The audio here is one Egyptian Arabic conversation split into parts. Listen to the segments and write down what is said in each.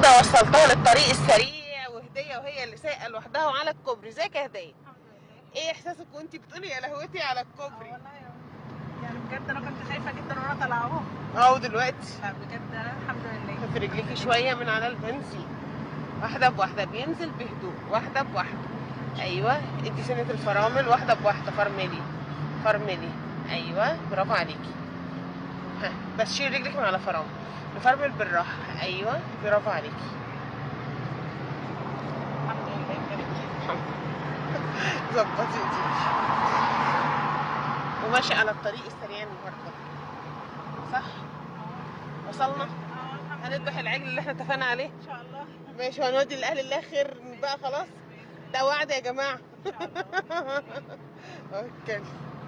واحده وصلتها للطريق السريع وهديه وهي اللي سايقه لوحدها وعلى الكوبري ازيك يا هديه ايه احساسك وانت بتقولي يا لهوتي على الكوبري والله يعني بجد انا كنت خايفه جدا وانا طالعه اهو اهو دلوقتي لا بجد الحمد لله في رجليكي شويه من على البنزين واحده بواحده بينزل بهدوء واحده بواحده ايوه ادي سنه الفرامل واحده بواحده فرملي فرملي ايوه برافو عليكي ها بس شيل رجلك من على فرامل نفرمل بالراحه ايوه برافو عليكي الحمد لله ظبطي ايديك وماشي على الطريق السريع النهارده صح وصلنا اه الحمد لله هنذبح العجل اللي احنا اتفقنا عليه ان شاء الله ماشي وهنودي لاهل الله خير بقى خلاص ده وعد يا جماعه ان شاء الله اوكي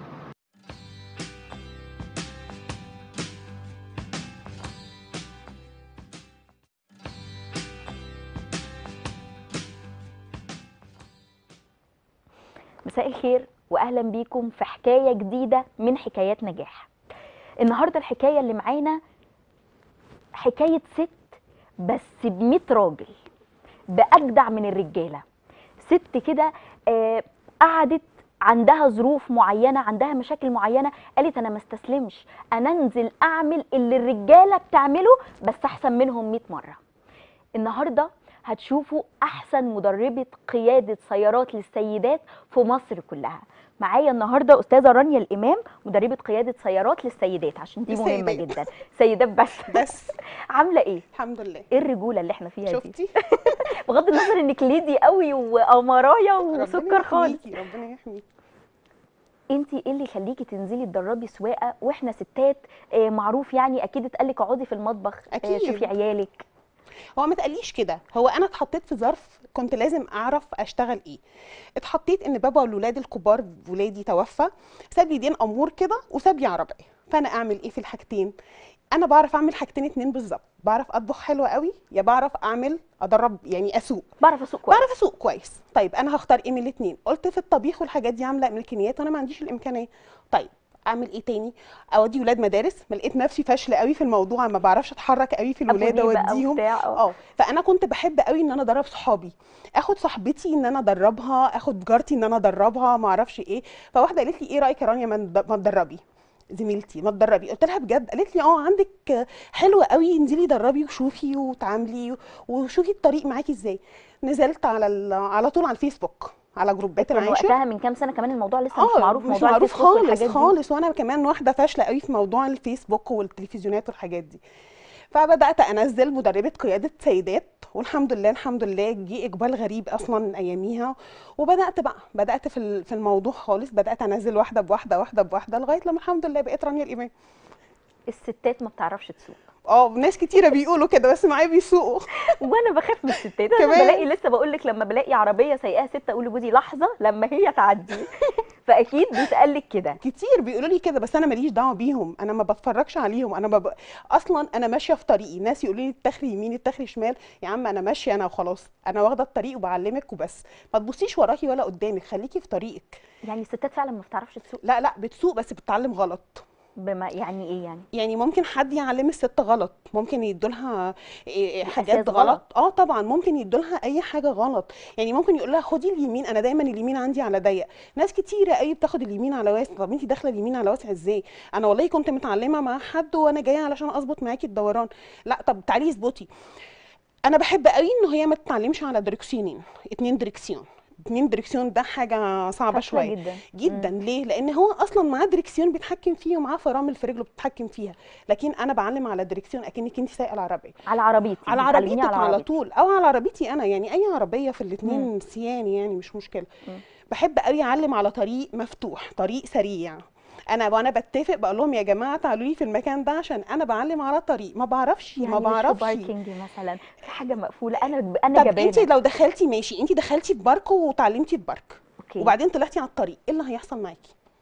مساء الخير واهلا بيكم في حكايه جديده من حكايات نجاح النهارده الحكايه اللي معانا حكايه ست بس ب راجل باجدع من الرجاله ست كده آه قعدت عندها ظروف معينه عندها مشاكل معينه قالت انا ما استسلمش انا انزل اعمل اللي الرجاله بتعمله بس احسن منهم 100 مره النهارده هتشوفوا احسن مدربه قياده سيارات للسيدات في مصر كلها معايا النهارده استاذه رانيا الامام مدربه قياده سيارات للسيدات عشان دي مهمه للسيدات. جدا سيدات بس بس عامله ايه الحمد لله ايه الرجوله اللي احنا فيها دي شفتي بغض النظر انك ليدي قوي وقمرايه ربنا وسكر خالص يحميكي، ربنا يحميكي انت ايه اللي يخليكي تنزلي تدربي سواقه واحنا ستات آه، معروف يعني اكيد اتقالك اقعدي في المطبخ آه، أكيد. شوفي عيالك هو ما تقليش كده هو انا اتحطيت في ظرف كنت لازم اعرف اشتغل ايه اتحطيت ان بابا والولاد الكبار ولادي توفى ساب لي دين امور كده وساب لي عربيه فانا اعمل ايه في الحاجتين انا بعرف اعمل حاجتين اتنين بالظبط بعرف اطبخ حلو قوي يا بعرف اعمل ادرب يعني اسوق بعرف اسوق كويس بعرف اسوق كويس طيب انا هختار ايه من الاثنين قلت في الطبيخ والحاجات دي عامله امكانيات وانا ما عنديش الامكانيه طيب اعمل ايه تاني اودي ولاد مدارس ما لقيت نفسي فاشله قوي في الموضوع ما بعرفش اتحرك قوي في الولاده أبونيه بقى اوديهم وبتاع، اه. اه فانا كنت بحب قوي ان انا ادرب صحابي اخد صاحبتي ان انا ادربها اخد جارتي ان انا ادربها ما اعرفش ايه فواحده قالت لي ايه رايك يا رانيا ما ند- ما تدربي زميلتي ما تدربي قلت لها بجد قالت لي اه عندك حلوه قوي انزلي دربي وشوفي وتعاملي وشوفي الطريق معاكي ازاي نزلت على ال- على طول على الفيسبوك على جروبات كان العاشر وقتها من كام سنه كمان الموضوع لسه مش اه معروف مش موضوع معروف الفيسبوك خالص والحاجات دي. خالص وانا كمان واحده فاشله قوي في موضوع الفيسبوك والتلفزيونات والحاجات دي فبدات انزل مدربه قياده سيدات والحمد لله الحمد لله جه اقبال غريب اصلا اياميها وبدات بقى بدات في ال- في الموضوع خالص بدات انزل واحده بواحده واحده بواحده لغايه لما الحمد لله بقيت رانيا الامام الستات ما بتعرفش تسوق اه ناس كتيره بيقولوا كده بس معايا بيسوقوا وانا بخاف من الستات انا كمان؟ بلاقي لسه بقول لك لما بلاقي عربيه سايقاها ست اقول لجوزي لحظه لما هي تعدي فاكيد بيتقال لك كده كتير بيقولوا لي كده بس انا ماليش دعوه بيهم انا ما بتفرجش عليهم انا بب... اصلا انا ماشيه في طريقي ناس يقولوا لي اتخري يمين اتخري شمال يا عم انا ماشيه انا وخلاص انا واخده الطريق وبعلمك وبس ما تبصيش وراكي ولا قدامك خليكي في طريقك يعني الستات فعلا ما بتعرفش تسوق لا لا بتسوق بس بتتعلم غلط بما يعني ايه يعني يعني ممكن حد يعلم الست غلط ممكن يدولها إيه حاجات إحساس غلط غلط. اه طبعا ممكن يدولها اي حاجه غلط يعني ممكن يقول لها خدي اليمين انا دايما اليمين عندي على ضيق ناس كتيره قوي بتاخد اليمين على واسع طب انت داخله اليمين على واسع ازاي انا والله كنت متعلمه مع حد وانا جايه علشان اظبط معاكي الدوران لا طب تعالي اظبطي انا بحب قوي ان هي ما تتعلمش على دركسيونين اتنين دركسيون اتنين دركسيون ده حاجه صعبه فاشلة شويه جدا جدا ليه لان هو اصلا معاه دريكسيون بيتحكم فيه ومعاه فرامل في رجله بتتحكم فيها لكن انا بعلم على دريكسيون اكنك انت سايقه العربيه على عربيتي على بتعلميني عربيتك على عربيتي. طول او على عربيتي انا يعني اي عربيه في الاثنين سياني يعني مش مشكله مم. بحب قوي اعلم على طريق مفتوح طريق سريع انا وانا بتفق بقول لهم يا جماعه تعالوا لي في المكان ده عشان انا بعلم على طريق ما بعرفش يعني ما مش في بعرفش باركينج مثلا في حاجه مقفوله انا انا طب انت جبانه لو دخلتي ماشي انت دخلتي في بارك وتعلمتي في بارك اوكي وبعدين طلعتي على الطريق ايه اللي هيحصل معاكي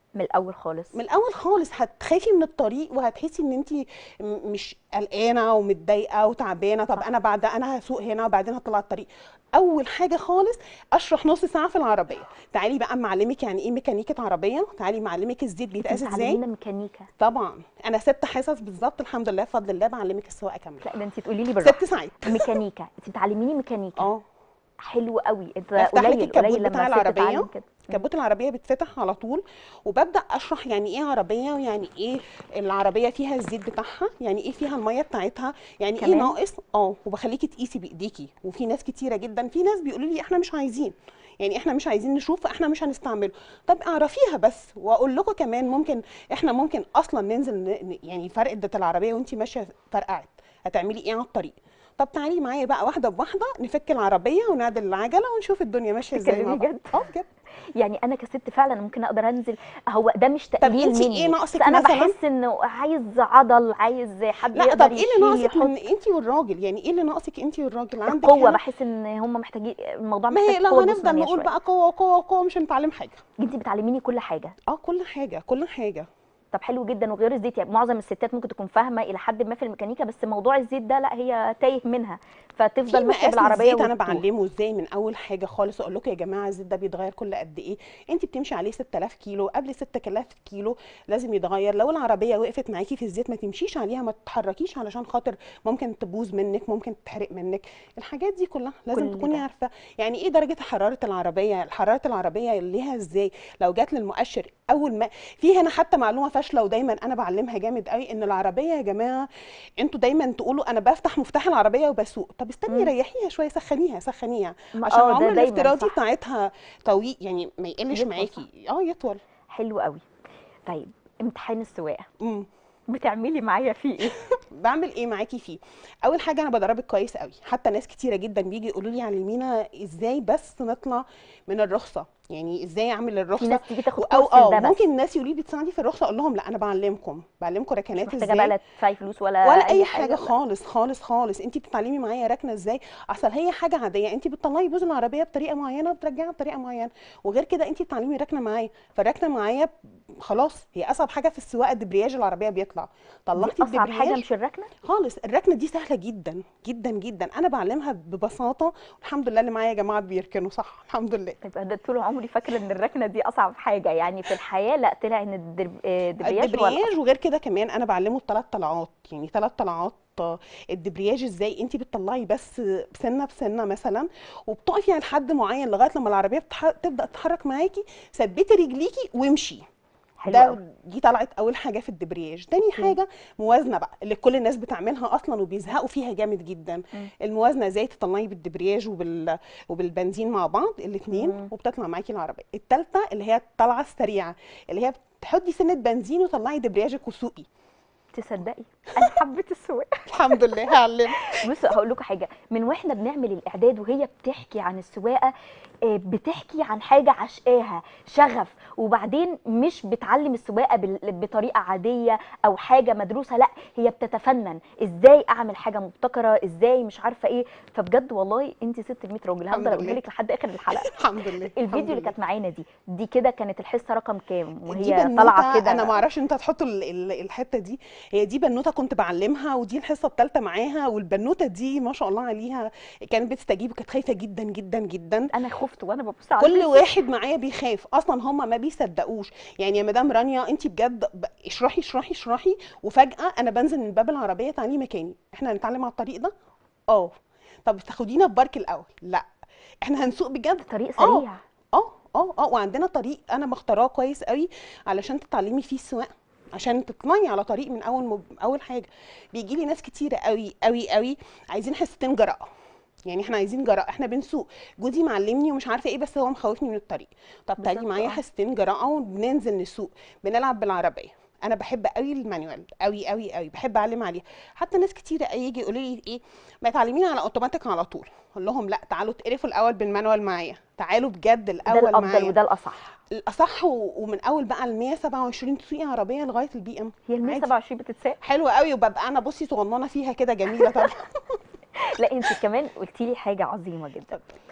من الاول خالص من الاول خالص هتخافي من الطريق وهتحسي ان انت مش قلقانه ومتضايقه وتعبانه طب صح. انا بعد انا هسوق هنا وبعدين هطلع الطريق اول حاجه خالص اشرح نص ساعه في العربيه تعالي بقى معلمك يعني ايه ميكانيكه عربيه تعالي معلمك الزيت بيتقاس ازاي بتعلمينا ميكانيكا طبعا انا ست حصص بالظبط الحمد لله بفضل الله بعلمك السواقه كامله لا ده انت تقولي لي بالراحه ست ساعات ميكانيكا انت بتعلميني ميكانيكا اه حلو قوي انت بفتح لك قليل الكبوت قليل بتاع لما ست العربية. تتعلم كده كبوت العربيه بيتفتح على طول وببدا اشرح يعني ايه عربيه ويعني ايه العربيه فيها الزيت بتاعها يعني ايه فيها الميه بتاعتها يعني ايه كمان؟ ناقص اه وبخليكي تقيسي بايديكي وفي ناس كتيره جدا في ناس بيقولوا لي احنا مش عايزين يعني احنا مش عايزين نشوف احنا مش هنستعمله طب اعرفيها بس واقول لكم كمان ممكن احنا ممكن اصلا ننزل ن- ن- يعني فرقه العربيه وانت ماشيه فرقعت هتعملي ايه على الطريق طب تعالي معايا بقى واحده بواحده نفك العربيه ونعدل العجله ونشوف الدنيا ماشيه ازاي مع بتتكلمي بعض. جد؟ اه بجد يعني انا كست فعلا ممكن اقدر انزل هو ده مش طب تقليل انتي مني ايه ناقصك بس انا مثلاً؟ بحس انه عايز عضل عايز حد لا يقدر طب ايه اللي يشيل ناقصك يحط من انت والراجل يعني ايه اللي ناقصك انت والراجل عندك القوه هنا- بحس ان هم محتاجين الموضوع ما محتاج هي لو قوه هنفضل جسمانيه نقول شويه بقى قوه قوه قوه مش هنتعلم حاجه انت بتعلميني كل حاجه اه كل حاجه كل حاجه طب حلو جدا وغير الزيت يعني معظم الستات ممكن تكون فاهمه الى حد ما في الميكانيكا بس موضوع الزيت ده لا هي تايه منها فتفضل في ماشيه مقاس بالعربيه الزيت انا وتتوه. بعلمه ازاي من اول حاجه خالص اقول لكم يا جماعه الزيت ده بيتغير كل قد ايه انت بتمشي عليه 6000 كيلو قبل 6000 كيلو لازم يتغير لو العربيه وقفت معاكي في الزيت ما تمشيش عليها ما تتحركيش علشان خاطر ممكن تبوظ منك ممكن تتحرق منك الحاجات دي كلها لازم كل تكوني ده. عارفه يعني ايه درجه حراره العربيه حراره العربيه ليها ازاي لو جات للمؤشر اول ما في هنا حتى معلومه فاشله ودايما انا بعلمها جامد قوي ان العربيه يا جماعه انتوا دايما تقولوا انا بفتح مفتاح العربيه وبسوق طب استني مم. ريحيها شويه سخنيها سخنيها ما- عشان آه، ده العمر دايماً الافتراضي صح. بتاعتها طويل يعني ما يقلش يطول معاكي اه يطول حلو قوي طيب امتحان السواقه امم بتعملي معايا فيه ايه بعمل ايه معاكي فيه اول حاجه انا بدربك كويس قوي حتى ناس كتيره جدا بيجي يقولوا لي علمينا ازاي بس نطلع من الرخصه يعني ازاي اعمل في الرخصه ناس تيجي تاخد او كورس اه ده بس ممكن الناس يقولوا لي بتساعدي في الرخصه اقول لهم لا انا بعلمكم بعلمكم مش ركنات محتاجه ازاي بقى لا تدفعي فلوس ولا ولا اي حاجه ولا- خالص خالص خالص انت بتتعلمي معايا ركنه ازاي اصل هي حاجه عاديه انت بتطلعي بوز العربيه بطريقه معينه وبترجعيها بطريقه معينه وغير كده انت بتتعلمي ركنه معايا فالركنه معايا خلاص هي اصعب حاجه في السواقه الدبرياج العربيه بيطلع دي طلعتي اصعب حاجه الدبرياج مش الركنه خالص الركنه دي سهله جدا جدا جدا انا بعلمها ببساطه والحمد لله اللي معايا يا جماعه بيركنوا صح الحمد لله طيب ده طول عمري فاكره ان الركنه دي اصعب حاجه يعني في الحياه لا طلع ان الدب- آه، الدبرياج هو الأصعب. الدبرياج وغير كده كمان انا بعلمه بثلاث طلعات يعني ثلاث طلعات آه، الدبرياج ازاي انت بتطلعي بس سنه بسنه مثلا وبتقفي عند حد معين لغايه لما العربيه بتح... تبدا تتحرك معاكي ثبتي رجليكي وامشي حلو ده قوي دي طلعت اول حاجه في الدبرياج تاني حاجه موازنه بقى اللي كل الناس بتعملها اصلا وبيزهقوا فيها جامد جدا مم. الموازنه ازاي تطلعي بالدبرياج وبال وبالبنزين مع بعض مم. الاثنين وبتطلع معاكي العربيه الثالثه اللي هي الطلعه السريعه اللي هي تحطي سنه بنزين وطلعي دبرياجك وسوقي تصدقي انا حبيت السواقه الحمد لله هعلم بصوا هقول لكم حاجه من واحنا بنعمل الاعداد وهي بتحكي عن السواقه آه، بتحكي عن حاجه عشقاها شغف وبعدين مش بتعلم السواقه بال- بطريقه عاديه او حاجه مدروسه لا هي بتتفنن ازاي اعمل حاجه مبتكره ازاي مش عارفه ايه فبجد والله انت ست ال 100 راجل الحمد هفضل اقول لله. لك لحد اخر الحلقه الحمد لله الحمد الفيديو اللي لله. كانت معانا دي دي كده كانت الحصه رقم كام دي وهي بنوتة طالعه كده انا ما اعرفش انت هتحطوا ال- ال- الحته دي هي دي بنوته كنت بعلمها ودي الحصه الثالثه معاها والبنوته دي ما شاء الله عليها كانت بتستجيب وكانت خايفه جدا جدا جدا انا خفت وانا ببص على كل الفيديو. واحد معايا بيخاف اصلا هم ما بيصدقوش يعني يا مدام رانيا انت بجد ب- اشرحي اشرحي اشرحي وفجاه انا بنزل من باب العربيه تعالي مكاني احنا هنتعلم على الطريق ده اه طب تاخدينا في بارك الاول لا احنا هنسوق بجد طريق آه. سريع اه اه اه وعندنا طريق انا مختاراه كويس قوي علشان تتعلمي فيه السواقه عشان تطلعي على طريق من اول مب... اول حاجه بيجي لي ناس كتيره قوي قوي قوي عايزين حصتين جراءه يعني احنا عايزين جراءه احنا بنسوق جوزي معلمني ومش عارفه ايه بس هو مخوفني من الطريق طب تعالي بالظبط، معايا آه. حصتين جراءه وبننزل نسوق بنلعب بالعربيه انا بحب قوي المانيوال قوي قوي قوي بحب اعلم عليها حتى ناس كتيره قوي يجي يقولوا لي ايه ما تعلميني على اوتوماتيك على طول اقول لهم لا تعالوا اتقرفوا الاول بالمانوال معايا تعالوا بجد ده الاول الافضل معايا وده الاصح الاصح و- ومن اول بقى ال 127 تسوقي عربيه لغايه البي ام هي ال عادي. 127 بتتساق حلوه قوي وببقى انا بصي صغننه فيها كده جميله طبعا لا انت كمان قلتي لي حاجه عظيمه جدا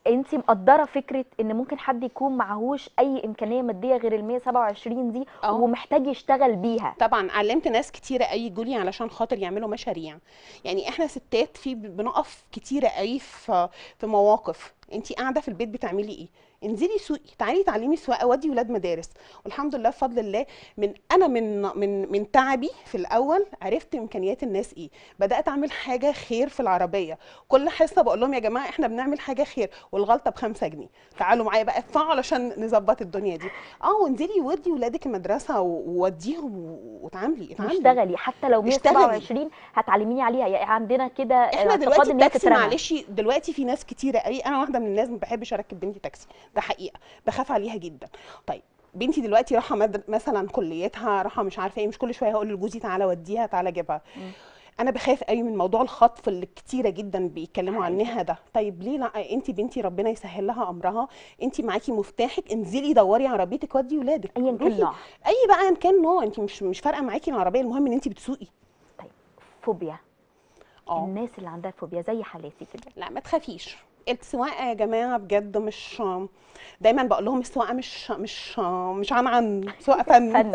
انت مقدره فكره ان ممكن حد يكون معهوش اي امكانيه ماديه غير ال 127 دي اه. ومحتاج يشتغل بيها طبعا علمت ناس كتيره قوي جولي علشان خاطر يعملوا مشاريع يعني احنا ستات في بنقف كتيره قوي في في مواقف انت قاعده في البيت بتعملي ايه انزلي سوقي تعالي تعلمي سواقه ودي ولاد مدارس والحمد لله بفضل الله من انا من من من تعبي في الاول عرفت امكانيات الناس ايه بدات اعمل حاجه خير في العربيه كل حصه بقول لهم يا جماعه احنا بنعمل حاجه خير والغلطه بخمسة جنيه تعالوا معايا بقى ادفعوا علشان نظبط الدنيا دي اه وانزلي ودي ولادك المدرسه و- ووديهم و- وتعاملي اتعاملي اشتغلي حتى لو اشتغلي. 127 هتعلميني عليها يعني عندنا كده احنا اعتقاد دلوقتي ان هي التاكسي تترمى. معلش دلوقتي في ناس كتيره قوي انا واحده من الناس ما بحبش اركب بنتي تاكسي ده حقيقه بخاف عليها جدا طيب بنتي دلوقتي رايحه مد- مثلا كليتها رايحه مش عارفه ايه مش كل شويه هقول لجوزي تعالى وديها تعالى جيبها مم. انا بخاف قوي من موضوع الخطف اللي كتيره جدا بيتكلموا حقيقي. عنها ده طيب ليه لا انت بنتي ربنا يسهل لها امرها انت معاكي مفتاحك انزلي دوري عربيتك ودي ولادك ايا كان روحي. نوع اي بقى ان كان نوع انت مش مش فارقه معاكي العربيه المهم ان انت بتسوقي طيب فوبيا اه الناس اللي عندها فوبيا زي حالاتي كده لا ما تخافيش السواقه يا جماعه بجد مش دايما بقول لهم السواقه مش مش مش عن عن سواقه فن فن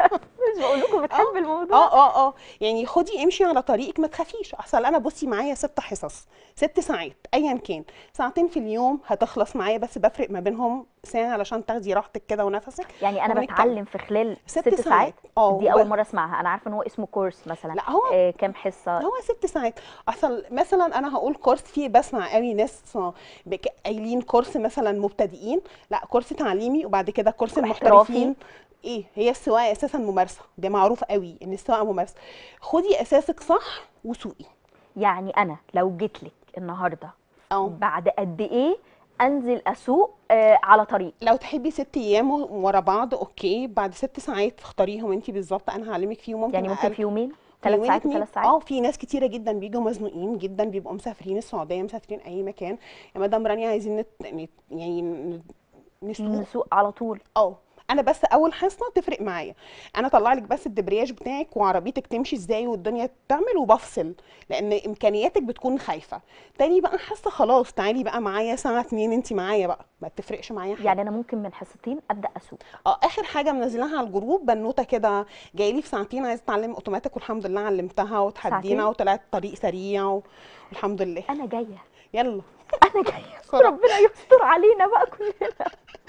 مش بقول لكم بتحب الموضوع اه اه اه يعني خدي امشي على طريقك ما تخافيش اصل انا بصي معايا ست حصص ست ساعات ايا كان ساعتين في اليوم هتخلص معايا بس بفرق ما بينهم ساعه علشان تاخدي راحتك كده ونفسك يعني انا وبنتكلم. بتعلم في خلال ست ست, ساعات ساعات. اه دي اول وب- مره اسمعها انا عارفه ان هو اسمه كورس مثلا لا هو آه كام حصه هو ست ساعات اصل مثلا انا هقول كورس فيه بسمع قوي ناس بك- قايلين كورس مثلا مبتدئين لا كورس تعليمي وبعد كده كورس واحترافي. المحترفين ايه هي السواقه اساسا ممارسه ده معروف قوي ان السواقه ممارسه خدي اساسك صح وسوقي يعني انا لو جيت لك النهارده اه بعد قد ايه انزل اسوق آه على طريق لو تحبي ست ايام ورا بعض اوكي بعد ست ساعات اختاريهم انت بالظبط انا هعلمك فيهم ممكن يعني ممكن أقل. في يومين في ثلاث يومين ساعات اتنين. وثلاث ساعات اه في ناس كتيره جدا بيجوا مزنوقين جدا بيبقوا مسافرين السعوديه مسافرين اي مكان يا مدام رانيا عايزين نت... نت... يعني ن- نسوق نسوق على طول اه انا بس اول حصه تفرق معايا انا اطلع لك بس الدبرياج بتاعك وعربيتك تمشي ازاي والدنيا تعمل وبفصل لان امكانياتك بتكون خايفه تاني بقى حصه خلاص تعالي بقى معايا ساعه اتنين انت معايا بقى ما بتفرقش معايا حاجه يعني انا ممكن من حصتين ابدا اسوق اه اخر حاجه منزلاها على الجروب بنوته كده جايه لي في ساعتين عايزه اتعلم اوتوماتيك والحمد لله علمتها وتحدينا ساعتين؟ وطلعت طريق سريع و- والحمد لله انا جايه يلا انا جايه بسرعة. ربنا يستر علينا بقى كلنا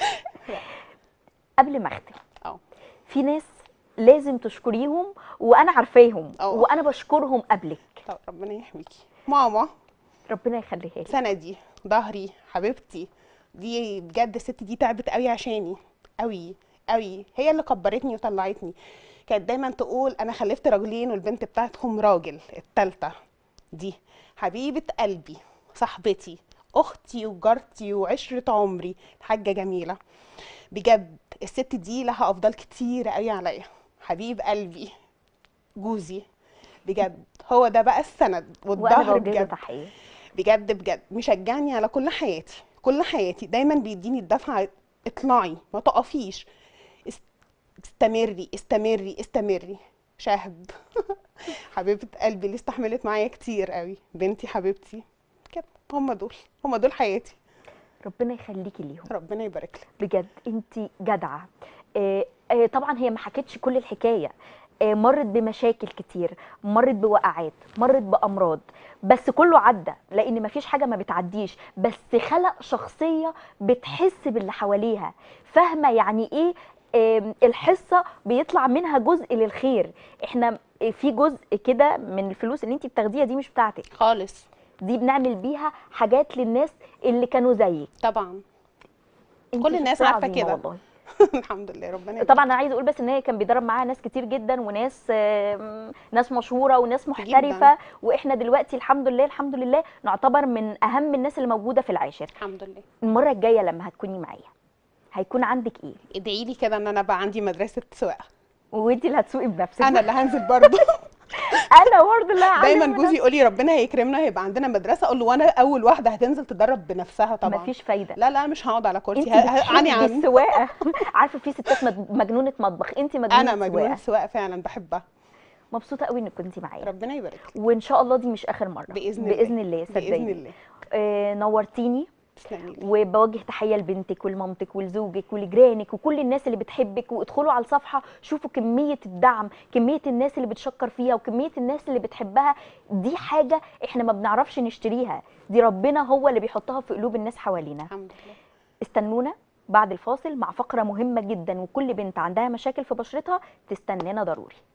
قبل ما اختم اه في ناس لازم تشكريهم وانا عارفاهم اه. وانا بشكرهم قبلك طب ربنا يحميكي ماما ربنا يخليها لي سندي ظهري حبيبتي دي بجد الست دي تعبت قوي عشاني قوي قوي هي اللي كبرتني وطلعتني كانت دايما تقول انا خلفت راجلين والبنت بتاعتهم راجل التالتة دي حبيبة قلبي صاحبتي اختي وجارتي وعشرة عمري الحاجة جميلة بجد الست دي لها افضال كتير قوي عليا حبيب قلبي جوزي بجد هو ده بقى السند وانا والظهر بوجه له بجد تحيه بجد بجد مشجعني على كل حياتي كل حياتي دايما بيديني الدفعة اطلعي ما تقفيش است- استمري استمري استمري شهد حبيبة قلبي اللي استحملت معايا كتير قوي بنتي حبيبتي كده هم دول هم دول حياتي ربنا يخليكي ليهم ربنا يبارك لك بجد انت جدعه آه، آه، طبعا هي ما حكتش كل الحكايه آه، مرت بمشاكل كتير مرت بوقعات مرت بامراض بس كله عدى لان ما فيش حاجه ما بتعديش بس خلق شخصيه بتحس باللي حواليها فاهمه يعني ايه آم، الحصه بيطلع منها جزء للخير احنا في جزء كده من الفلوس اللي انت بتاخديها دي مش بتاعتك خالص دي بنعمل بيها حاجات للناس اللي كانوا زيك طبعا انت كل الناس شخصية عارفة عظيمة كده. والله الحمد لله ربنا يبارك طبعا انا عايزه اقول بس ان هي كان بيدرب معاها ناس كتير جدا وناس آم، ناس مشهوره وناس محترفه واحنا دلوقتي الحمد لله الحمد لله نعتبر من اهم الناس اللي موجوده في العاشر الحمد لله المره الجايه لما هتكوني معايا هيكون عندك ايه ادعي لي كده ان انا بقى عندي مدرسة سواقة وانت اللي هتسوقي بنفسك انا اللي هنزل برضه انا برضه اللي هعلم دايما بنفسي. جوزي يقول لي ربنا هيكرمنا هيبقى عندنا مدرسه اقول له وانا اول واحده هتنزل تدرب بنفسها طبعا مفيش فايده لا لا مش هقعد على انت كرسي ه- ه- عني بتحبي عن السواقه عارفه في ستات مج- مجنونه مطبخ انت مجنونه انا مجنونه سواقه السواقه فعلا بحبها مبسوطه قوي انك كنتي معايا ربنا يبارك لك وان شاء الله دي مش اخر مره باذن الله باذن الله صدقيني باذن الله آه نورتيني تسلمي لي وبوجه تحيه لبنتك ولمامتك ولزوجك ولجيرانك وكل الناس اللي بتحبك وادخلوا على الصفحه شوفوا كميه الدعم كميه الناس اللي بتشكر فيها وكميه الناس اللي بتحبها دي حاجه احنا ما بنعرفش نشتريها دي ربنا هو اللي بيحطها في قلوب الناس حوالينا الحمد لله استنونا بعد الفاصل مع فقره مهمه جدا وكل بنت عندها مشاكل في بشرتها تستنانا ضروري